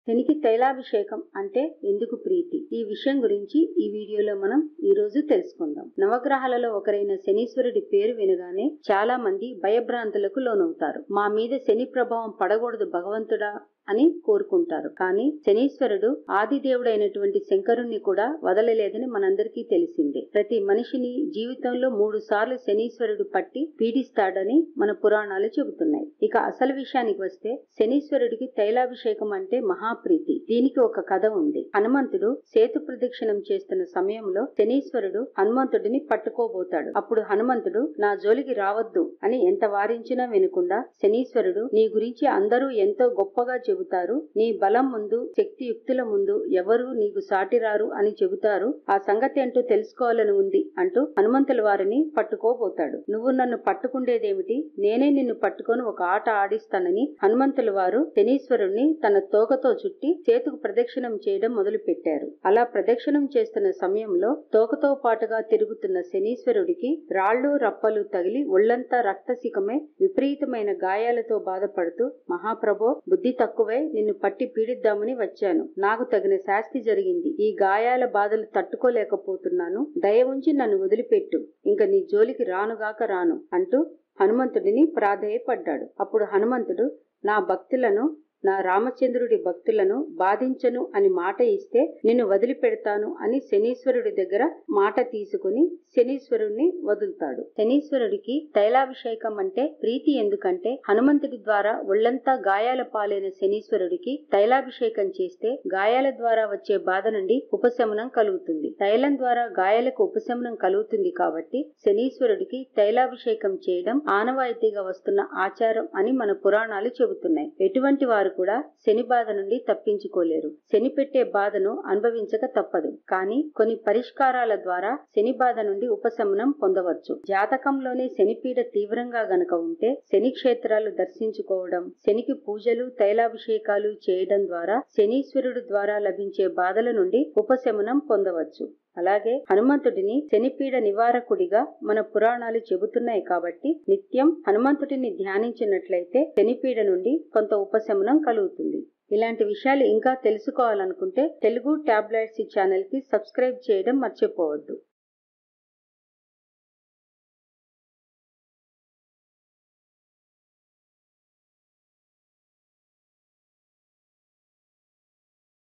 శనికి తైలాభిషేకం అంటే ఎందుకు ప్రీతి ఈ విషయం గురించి ఈ వీడియోలో మనం ఈ రోజు తెలుసుకుందాం నవగ్రహాలలో ఒకరైన శనీశ్వరుడి పేరు వినగానే చాలా మంది భయభ్రాంతులకు లోనవుతారు మా మీద శని ప్రభావం పడకూడదు భగవంతుడా అని కోరుకుంటారు కానీ శనీశ్వరుడు ఆది దేవుడైనటువంటి శంకరుణ్ణి కూడా వదలలేదని మనందరికీ తెలిసిందే ప్రతి మనిషిని జీవితంలో మూడు సార్లు శనీశ్వరుడు పట్టి పీడిస్తాడని మన పురాణాలు చెబుతున్నాయి ఇక అసలు విషయానికి వస్తే శనీశ్వరుడికి తైలాభిషేకం అంటే మహాప్రీతి దీనికి ఒక కథ ఉంది హనుమంతుడు సేతు ప్రదక్షిణం చేస్తున్న సమయంలో శనీశ్వరుడు హనుమంతుడిని పట్టుకోబోతాడు అప్పుడు హనుమంతుడు నా జోలికి రావద్దు అని ఎంత వారించినా వినకుండా శనీశ్వరుడు నీ గురించి అందరూ ఎంతో గొప్పగా చెబుతారు నీ బలం ముందు శక్తి యుక్తుల ముందు ఎవరు నీకు సాటిరారు అని చెబుతారు ఆ సంగతి ఏంటో తెలుసుకోవాలని ఉంది అంటూ హనుమంతుల వారిని పట్టుకోబోతాడు నువ్వు నన్ను పట్టుకుండేదేమిటి నేనే నిన్ను పట్టుకొని ఒక ఆట ఆడిస్తానని హనుమంతుల వారు శనీశ్వరుణ్ణి తన తోకతో చుట్టి చేతుకు ప్రదక్షిణం చేయడం మొదలు పెట్టారు అలా ప్రదక్షిణం చేస్తున్న సమయంలో తోకతో పాటుగా తిరుగుతున్న శనీశ్వరుడికి రాళ్లు రప్పలు తగిలి ఒళ్లంతా రక్తసికమై విపరీతమైన గాయాలతో బాధపడుతూ మహాప్రభో బుద్ధి తక్కువై నిన్ను పట్టి పీడిద్దామని వచ్చాను నాకు తగిన శాస్తి జరిగింది ఈ గాయాల బాధలు తట్టుకోలేకపోతున్నాను దయ ఉంచి నన్ను వదిలిపెట్టు ఇంక నీ జోలికి రానుగాక రాను అంటూ హనుమంతుడిని ప్రాధేయపడ్డాడు అప్పుడు హనుమంతుడు నా భక్తులను నా రామచంద్రుడి భక్తులను బాధించను అని మాట ఇస్తే నిన్ను వదిలిపెడతాను అని శనీశ్వరుడి దగ్గర మాట తీసుకుని శనీశ్వరుణ్ణి వదులుతాడు శనీశ్వరుడికి తైలాభిషేకం అంటే ప్రీతి ఎందుకంటే హనుమంతుడి ద్వారా ఒళ్లంతా గాయాల పాలైన శనీశ్వరుడికి తైలాభిషేకం చేస్తే గాయాల ద్వారా వచ్చే బాధ నుండి ఉపశమనం కలుగుతుంది తైలం ద్వారా గాయాలకు ఉపశమనం కలుగుతుంది కాబట్టి శనీశ్వరుడికి తైలాభిషేకం చేయడం ఆనవాయితీగా వస్తున్న ఆచారం అని మన పురాణాలు చెబుతున్నాయి ఎటువంటి వారు కూడా శని బాధ నుండి తప్పించుకోలేరు శని పెట్టే బాధను అనుభవించక తప్పదు కానీ కొన్ని పరిష్కారాల ద్వారా శని బాధ నుండి ఉపశమనం పొందవచ్చు జాతకంలోనే శనిపీడ తీవ్రంగా గనక ఉంటే శని క్షేత్రాలు దర్శించుకోవడం శనికి పూజలు తైలాభిషేకాలు చేయడం ద్వారా శనీశ్వరుడు ద్వారా లభించే బాధల నుండి ఉపశమనం పొందవచ్చు అలాగే హనుమంతుడిని శనిపీడ నివారకుడిగా మన పురాణాలు చెబుతున్నాయి కాబట్టి నిత్యం హనుమంతుడిని ధ్యానించినట్లయితే శనిపీడ నుండి కొంత ఉపశమనం కలుగుతుంది ఇలాంటి విషయాలు ఇంకా తెలుసుకోవాలనుకుంటే తెలుగు టాబ్లెట్స్ ఛానల్ కి సబ్స్క్రైబ్ చేయడం మర్చిపోవద్దు